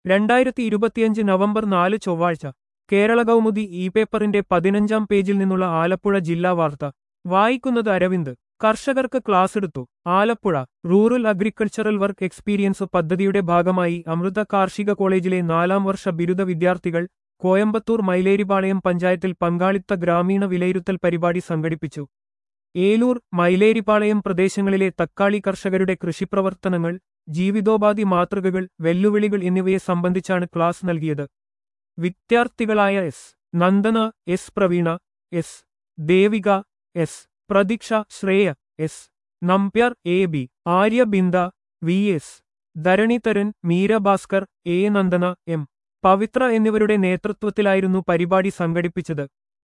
രണ്ടായിരത്തി ഇരുപത്തിയഞ്ച് നവംബർ നാല് ചൊവ്വാഴ്ച കേരള കൗമുദി ഇ പേപ്പറിന്റെ പതിനഞ്ചാം പേജിൽ നിന്നുള്ള ആലപ്പുഴ ജില്ലാ വാർത്ത വായിക്കുന്നത് അരവിന്ദ് കർഷകർക്ക് ക്ലാസ് എടുത്തു Alappuzha rural agricultural work experience പദ്ധതിയുടെ ഭാഗമായി അമൃത കാർഷിക കോളേജിലെ നാലാം വർഷ ബിരുദ വിദ്യാർത്ഥികൾ കോയമ്പത്തൂർ മൈലേരിപാളയം പഞ്ചായത്തിൽ പങ്കാളിത്ത ഗ്രാമീണ വിലയിരുത്തൽ പരിപാടി സംഘടിപ്പിച്ചു ഏലൂർ മൈലേരിപ്പാളയം പ്രദേശങ്ങളിലെ തക്കാളി കർഷകരുടെ കൃഷിപ്രവർത്തനങ്ങൾ ജീവിതോപാധി മാതൃകകൾ വെല്ലുവിളികൾ എന്നിവയെ സംബന്ധിച്ചാണ് ക്ലാസ് നൽകിയത് വിദ്യാർത്ഥികളായ S Nandana S Praveena S Devika S Pratheeksha Shreya S Nambiar A B Arya Binda V S Dharanitharan Meera Bhaskar A Nandana M Pavithra എന്നിവരുടെ നേതൃത്വത്തിലായിരുന്നു പരിപാടി സംഘടിപ്പിച്ചത്